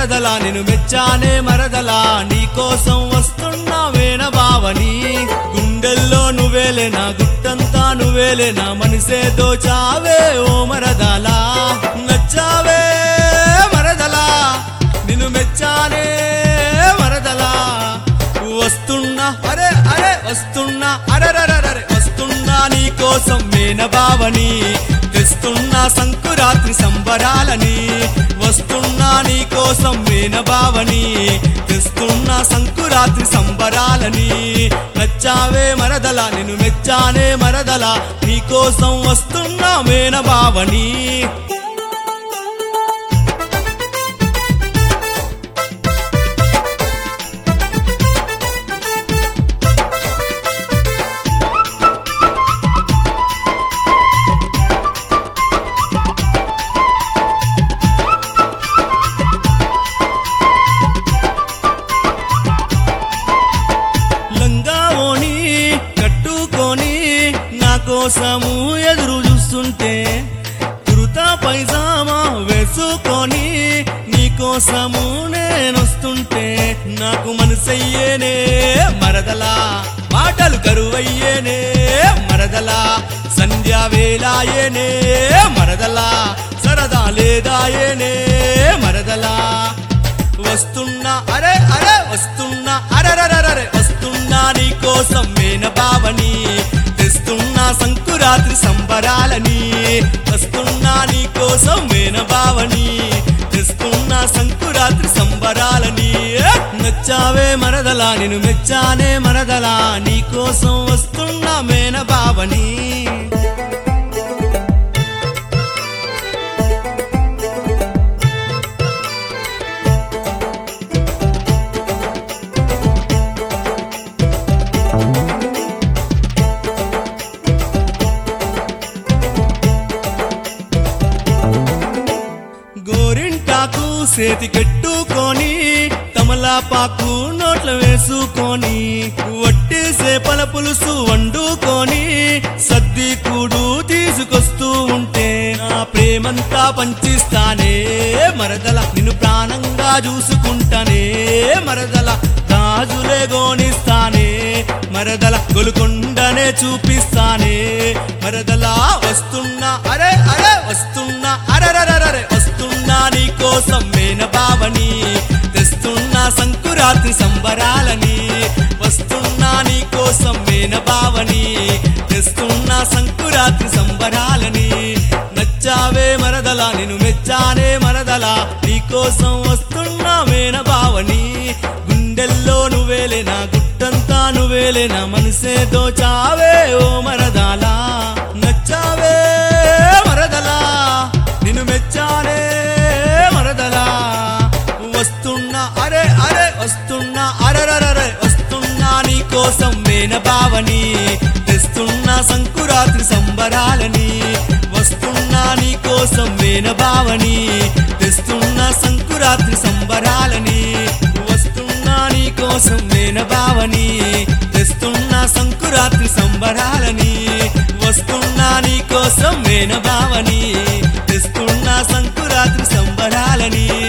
మరదలా నేను మెచ్చానే మరదలా నీ కోసం వస్తున్నా వేణ బావని గుండెల్లో నువ్వేలే నా గుట్టంతా నువ్వేలే నా మనసే దోచావే ఓ మరదలా నచ్చావే మరదలా నిన్ను మెచ్చానే మరదలా వస్తున్నా అరే అరే వస్తున్నా అరరరరే వస్తున్నా నీ కోసం మేన బావని తెస్తున్నా సంకురాత్రి సంబరాలని వస్తున్నా నీ కోసం మేన బావని తెస్తున్నా సంకురాత్రి సంబరాలని నచ్చావే మరదల నిన్ను మెచ్చానే మరదల నీ కోసం వస్తున్నా మేన బావని లంగా ఓని కట్టుకొని నా కోసము ఎదురు చూస్తుంటే కురుతా పైజామా వేసుకొని నీ కోసము నేనొస్తుంటే నాకు మనసయ్యేనే మరదలా మాటలు కరువయ్యేనే మరదలా సంధ్యా వేలాయేనే మరదలా సరదా లేదాయేనే మరదలా వస్తున్నా అరే అరే వస్తున్నా అరరరరే వస్తున్నా నీ కోసం మేన బావని తెస్తున్నా సంకురాత్రి సంబరాలని వస్తున్నా నీ కోసం మేన బావని తెస్తున్నా సంకురాత్రి సంబరాలని నచ్చావే మరదలా నేను మెచ్చానే మరదలా నీ కోసం వస్తున్నా మేన బావని గోరింటాకు సేతి కట్టుకొని తమలాపాకు నోట్ల వేసుకొని వట్టేసే పల పులుసు వండుకొని సద్ది కూడు తీసుకొస్తూ ఉంటే నా ప్రేమంతా పంచిస్తానే మరదల నిన్ను ప్రాణంగా చూసుకుంటానే మరదల గాజులే గోనిస్తానే మరదల గొలుకొండనే చూపిస్తానే మరదలా వస్తున్నా అరే అరే వస్తున్నా అరరరరే వస్తున్నా నీ కోసం మేన బావని తెస్తున్నా సంకురాత్రి సంబరాలని వస్తున్నా నీ కోసం మేన బావని తెస్తున్నా సంకురాత్రి సంబరాలని నచ్చావే మరదలా నేను మెచ్చానే మరదలా నీ కోసం వస్తున్నా మేన బావని గుండెల్లో నువ్వేలే నా గుట్టంతా నువ్వేలే నా మనసే దోచావే ఓ మరదాలా నచ్చావే మరదలా నిన్ను మెచ్చానే మరదలా వస్తున్నా అరే అరే వస్తున్నా అరరరరే వస్తున్నా నీ కోసం మేన బావని తెస్తున్నా సంకురాత్రి సంబరాలని వస్తున్నా నీ కోసం మేన బావని తెస్తున్నా సంకురాత్రి సంబరాలని వస్తున్నా నీ కోసం మేన బావని తెస్తున్నా సంకురాత్రి సంబరాలని వస్తున్నా నీ కోసం మేన బావని తెస్తున్నా సంకురాత్రి సంబరాలని